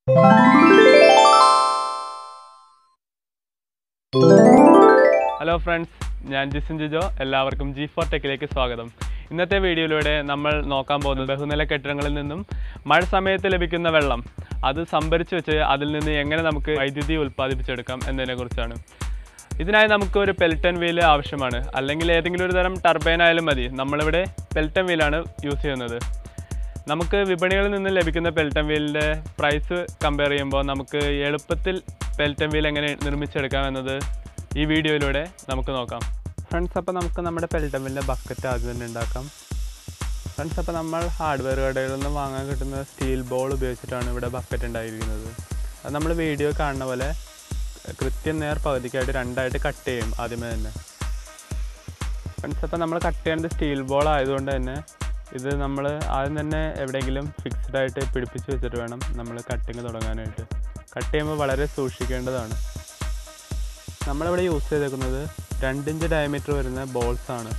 hello friends ഞാൻ ജിസിൻ ജിജോ എല്ലാവർക്കും G four ടെക്കിലേക്ക് സ്വാഗതം ഇന്നത്തെ വീഡിയോയിലൂടെ നമ്മൾ നോക്കാൻ പോകുന്നത് ബഹുനില കെട്ടിടങ്ങളിൽ നിന്നും മഴ സമയത്ത് ലഭിക്കുന്ന വെള്ളം അത് സംഭരിച്ചു വെച്ച് അതിൽ നിന്ന് എങ്ങനെ നമുക്ക് വൈദ്യുതി ഉൽപ്പാദിപ്പിച്ചെടുക്കാം എന്നതിനെക്കുറിച്ചാണ് ഇതിനായി നമുക്ക് ഒരു പെൽറ്റൻ വീല് ആവശ്യമാണ് അല്ലെങ്കിൽ ഏതെങ്കിലും ഒരു തരം ടർബൈൻ ആയാലും മതി നമ്മളിവിടെ പെൽറ്റൻ വീലാണ് യൂസ് ചെയ്യുന്നത് നമുക്ക് വിപണികളിൽ നിന്ന് ലഭിക്കുന്ന പെൽറ്റൻ വീലിൻ്റെ പ്രൈസ് കമ്പയർ ചെയ്യുമ്പോൾ നമുക്ക് എളുപ്പത്തിൽ പെൽറ്റൻ വീൽ എങ്ങനെ നിർമ്മിച്ചെടുക്കാം എന്നത് ഈ വീഡിയോയിലൂടെ നമുക്ക് നോക്കാം ഫ്രണ്ട്സ് അപ്പോൾ നമുക്ക് നമ്മുടെ പെൽറ്റൻ വീലിൻ്റെ ബക്കറ്റ് ആദ്യം തന്നെ ഉണ്ടാക്കാം ഫ്രണ്ട്സ് അപ്പോൾ നമ്മൾ ഹാർഡ്വെയർ കടകളിൽ നിന്ന് വാങ്ങാൻ കിട്ടുന്ന സ്റ്റീൽ ബോൾ ഉപയോഗിച്ചിട്ടാണ് ഇവിടെ ബക്കറ്റ് ഉണ്ടായിരിക്കുന്നത് അത് നമ്മൾ വീഡിയോ കാണുന്ന പോലെ കൃത്യം നേർ പകുതിക്കായിട്ട് രണ്ടായിട്ട് കട്ട് ചെയ്യും ആദ്യമേ തന്നെ ഫ്രണ്ട്സ് അപ്പോൾ നമ്മൾ കട്ട് ചെയ്യുന്നത് സ്റ്റീൽ ബോൾ ആയതുകൊണ്ട് തന്നെ ഇത് നമ്മൾ ആദ്യം തന്നെ എവിടെയെങ്കിലും ഫിക്സ്ഡ് ആയിട്ട് പിടിപ്പിച്ച് വെച്ചിട്ട് വേണം നമ്മൾ കട്ടിങ് തുടങ്ങാനായിട്ട് കട്ട് ചെയ്യുമ്പോൾ വളരെ സൂക്ഷിക്കേണ്ടതാണ് നമ്മളിവിടെ യൂസ് ചെയ്തേക്കുന്നത് രണ്ടിഞ്ച് ഡയമീറ്റർ വരുന്ന ബോൾസ് ആണ്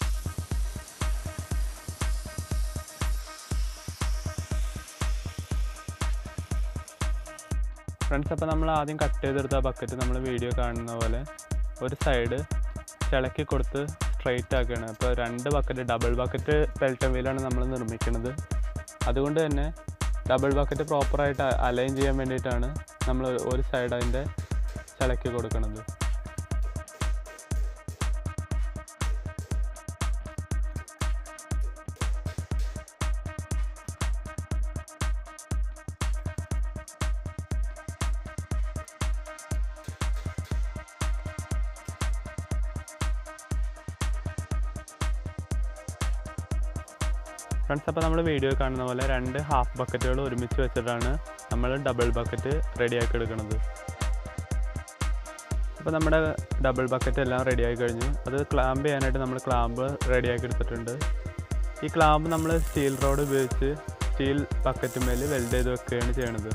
ഫ്രണ്ട്സ് അപ്പോൾ നമ്മൾ ആദ്യം കട്ട് ചെയ്തെടുത്ത ബക്കറ്റ് നമ്മൾ വീഡിയോ കാണുന്ന പോലെ ഒരു സൈഡ് ചിളക്കി കൊടുത്ത് സ്ട്രൈറ്റ് ആക്കുകയാണ് അപ്പോൾ രണ്ട് ബക്കറ്റ് ഡബിൾ ബക്കറ്റ് പെൽറ്റൻ വീലാണ് നമ്മൾ നിർമ്മിക്കുന്നത് അതുകൊണ്ട് തന്നെ ഡബിൾ ബക്കറ്റ് പ്രോപ്പറായിട്ട് അലൈൻ ചെയ്യാൻ വേണ്ടിയിട്ടാണ് നമ്മൾ ഒരു സൈഡ് അതിൻ്റെ ചിളക്കി കൊടുക്കുന്നത് ഫ്രണ്ട്സ് അപ്പോൾ നമ്മൾ വീഡിയോ കാണുന്ന പോലെ രണ്ട് ഹാഫ് ബക്കറ്റുകൾ ഒരുമിച്ച് വെച്ചിട്ടാണ് നമ്മൾ ഡബിൾ ബക്കറ്റ് റെഡിയാക്കി എടുക്കുന്നത് അപ്പോൾ നമ്മുടെ ഡബിൾ ബക്കറ്റ് എല്ലാം റെഡിയാക്കി കഴിഞ്ഞു അത് ക്ലാമ്പ് ചെയ്യാനായിട്ട് നമ്മൾ ക്ലാമ്പ് റെഡിയാക്കി എടുത്തിട്ടുണ്ട് ഈ ക്ലാമ്പ് നമ്മൾ സ്റ്റീൽ റോഡ് ഉപയോഗിച്ച് സ്റ്റീൽ ബക്കറ്റുമേൽ വെൽഡ് ചെയ്ത് വെക്കുകയാണ് ചെയ്യണത്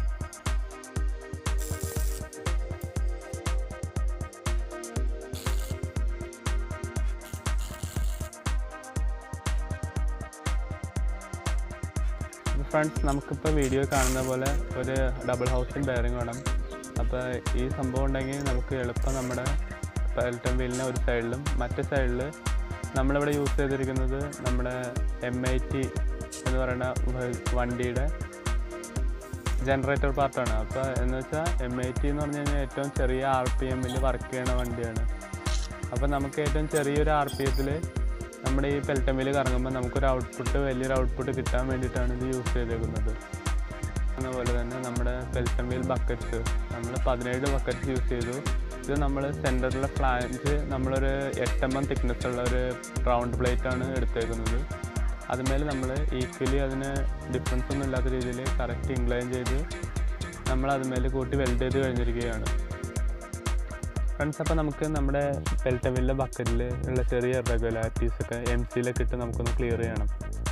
ഫ്രണ്ട്സ് നമുക്കിപ്പോൾ വീഡിയോ കാണുന്ന പോലെ ഒരു ഡബിൾ ഹൗസിൻ ബെയറിംഗ് വേണം അപ്പോൾ ഈ സംഭവം ഉണ്ടെങ്കിൽ നമുക്ക് എളുപ്പം നമ്മുടെ പെൽറ്റൻ വീലിനെ ഒരു സൈഡിലും മറ്റേ സൈഡിൽ നമ്മളിവിടെ യൂസ് ചെയ്തിരിക്കുന്നത് നമ്മുടെ എം ഐ ടി എന്ന് പറയുന്ന വണ്ടിയുടെ ജനറേറ്റർ പാർട്ടാണ് അപ്പോൾ എന്ന് വെച്ചാൽ എം ഐ ടി എന്ന് പറഞ്ഞു കഴിഞ്ഞാൽ ഏറ്റവും ചെറിയ ആർ പി എമ്മിൽ വർക്ക് ചെയ്യണ വണ്ടിയാണ് അപ്പോൾ നമുക്ക് ഏറ്റവും ചെറിയൊരു ആർ പി എഫിൽ നമ്മുടെ ഈ പെൽറ്റമിൽ കറങ്ങുമ്പോൾ നമുക്കൊരു ഔട്ട്പുട്ട് വലിയൊരു ഔട്ട്പുട്ട് കിട്ടാൻ വേണ്ടിയിട്ടാണ് ഇത് യൂസ് ചെയ്തേക്കുന്നത് അതുപോലെ തന്നെ നമ്മുടെ പെൽറ്റമിൽ ബക്കറ്റ്സ് നമ്മൾ പതിനേഴ് ബക്കറ്റ്സ് യൂസ് ചെയ്തു ഇത് നമ്മൾ സെൻറ്ററിലെ ഫ്ലാഞ്ച് നമ്മളൊരു എട്ട് എം എം തിക്നെസ് ഉള്ള ഒരു റൗണ്ട് പ്ലേറ്റ് ആണ് എടുത്തേക്കുന്നത് അതുമേൽ നമ്മൾ ഈക്വലി അതിന് ഡിഫറൻസ് ഒന്നും ഇല്ലാത്ത രീതിയിൽ കറക്റ്റ് ഇൻക്ലൈൻ ചെയ്ത് നമ്മൾ അതുമേൽ കൂട്ടി വെൽഡ് ചെയ്ത് കഴിഞ്ഞിരിക്കുകയാണ് ഫ്രണ്ട്സ് അപ്പോൾ നമുക്ക് നമ്മുടെ പെൽറ്റമില്ലെ ബക്കറ്റിൽ ഉള്ള ചെറിയ റെഗുലാരിറ്റീസ് ഒക്കെ എം സിയിലൊക്കെ ഇട്ട് നമുക്കൊന്ന് ക്ലിയർ ചെയ്യണം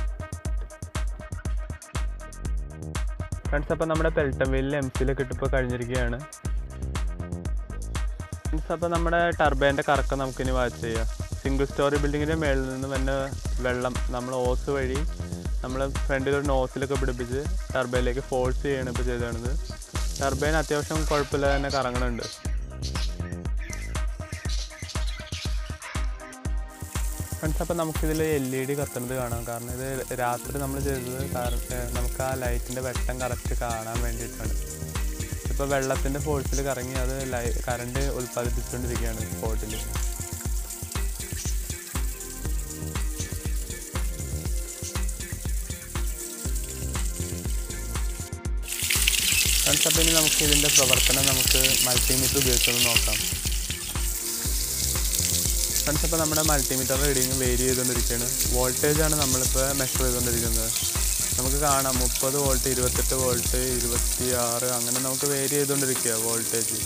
ഫ്രണ്ട്സ് അപ്പോൾ നമ്മുടെ പെൽറ്റമില്ലിൽ എം സിയിലൊക്കെ ഇട്ട് ഇപ്പോൾ കഴിഞ്ഞിരിക്കുകയാണ് ഫ്രണ്ട്സ് അപ്പോൾ നമ്മുടെ ടർബൈൻ്റെ കറക്കം നമുക്കിനി വാച്ച് ചെയ്യാം സിംഗിൾ സ്റ്റോറി ബിൽഡിങ്ങിൻ്റെ മേളിൽ നിന്ന് വന്ന വെള്ളം നമ്മൾ ഓസ് വഴി നമ്മൾ ഫ്രണ്ടിൽ ഒരു നോസിലൊക്കെ പിടിപ്പിച്ച് ടർബൈനിലേക്ക് ഫോഴ്സ് ചെയ്യണം ഇപ്പോൾ ചെയ്തതാണിത് ടർബൈൻ അത്യാവശ്യം കുഴപ്പമില്ലാതെ തന്നെ കറങ്ങണുണ്ട് ഫ്രണ്ട്സ് അപ്പോൾ നമുക്കിതിൽ എൽ ഇ ഡി കത്തുന്നത് കാണാം കാരണം ഇത് രാത്രി നമ്മൾ ചെയ്തത് കാരണം നമുക്ക് ആ ലൈറ്റിൻ്റെ വെട്ടം കറക്റ്റ് കാണാൻ വേണ്ടിയിട്ടാണ് ഇപ്പോൾ വെള്ളത്തിൻ്റെ ഫോഴ്സിൽ കറങ്ങി അത് ലൈ കറണ്ട് ഉൽപ്പാദിപ്പിച്ചുകൊണ്ടിരിക്കുകയാണ് സ്പോട്ടിൽ ഫ്രണ്ട്സ് അപ്പോൾ ഇനി നമുക്ക് ഇതിൻ്റെ പ്രവർത്തനം നമുക്ക് മൾട്ടിമീറ്റർ ഉപയോഗിച്ചൊന്ന് നോക്കാം ഫ്രണ്ട്സ് അപ്പോൾ നമ്മുടെ മൾട്ടിമീറ്റർ റീഡിങ് വേരി ചെയ്തുകൊണ്ടിരിക്കുകയാണ് വോൾട്ടേജ് ആണ് നമ്മളിപ്പോൾ മെഷർ ചെയ്തുകൊണ്ടിരിക്കുന്നത് നമുക്ക് കാണാം മുപ്പത് വോൾട്ട് ഇരുപത്തെട്ട് വോൾട്ട് ഇരുപത്തി ആറ് അങ്ങനെ നമുക്ക് വേരി ചെയ്തുകൊണ്ടിരിക്കുക വോൾട്ടേജ്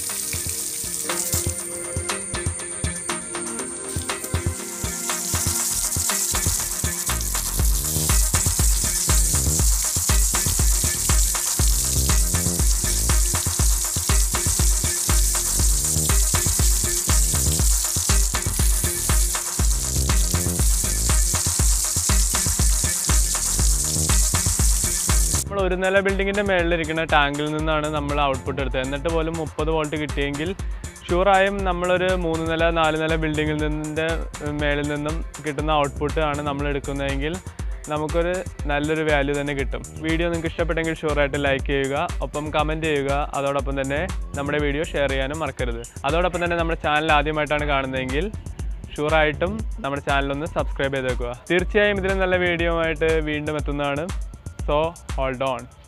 ഒരു നില ബിൽഡിങ്ങിൻ്റെ മേളിലിരിക്കുന്ന ടാങ്കിൽ നിന്നാണ് നമ്മൾ ഔട്ട്പുട്ട് എടുത്തത് എന്നിട്ട് പോലും മുപ്പത് വോൾട്ട് കിട്ടിയെങ്കിൽ ഷുവറായും നമ്മളൊരു മൂന്ന് നില നാല് നില ബിൽഡിങ്ങിൽ നിന്നിൻ്റെ മേളിൽ നിന്നും കിട്ടുന്ന ഔട്ട്പുട്ട് ആണ് നമ്മൾ എടുക്കുന്നതെങ്കിൽ നമുക്കൊരു നല്ലൊരു വാല്യൂ തന്നെ കിട്ടും വീഡിയോ നിങ്ങൾക്ക് ഇഷ്ടപ്പെട്ടെങ്കിൽ ഷുവറായിട്ട് ലൈക്ക് ചെയ്യുക ഒപ്പം കമൻറ്റ് ചെയ്യുക അതോടൊപ്പം തന്നെ നമ്മുടെ വീഡിയോ ഷെയർ ചെയ്യാനും മറക്കരുത് അതോടൊപ്പം തന്നെ നമ്മുടെ ചാനൽ ആദ്യമായിട്ടാണ് കാണുന്നതെങ്കിൽ ഷുവറായിട്ടും നമ്മുടെ ചാനലൊന്ന് സബ്സ്ക്രൈബ് ചെയ്തേക്കുക തീർച്ചയായും ഇതിലും നല്ല വീഡിയോ ആയിട്ട് വീണ്ടും എത്തുന്നതാണ് സോ ഹോൾഡ് ഓൺ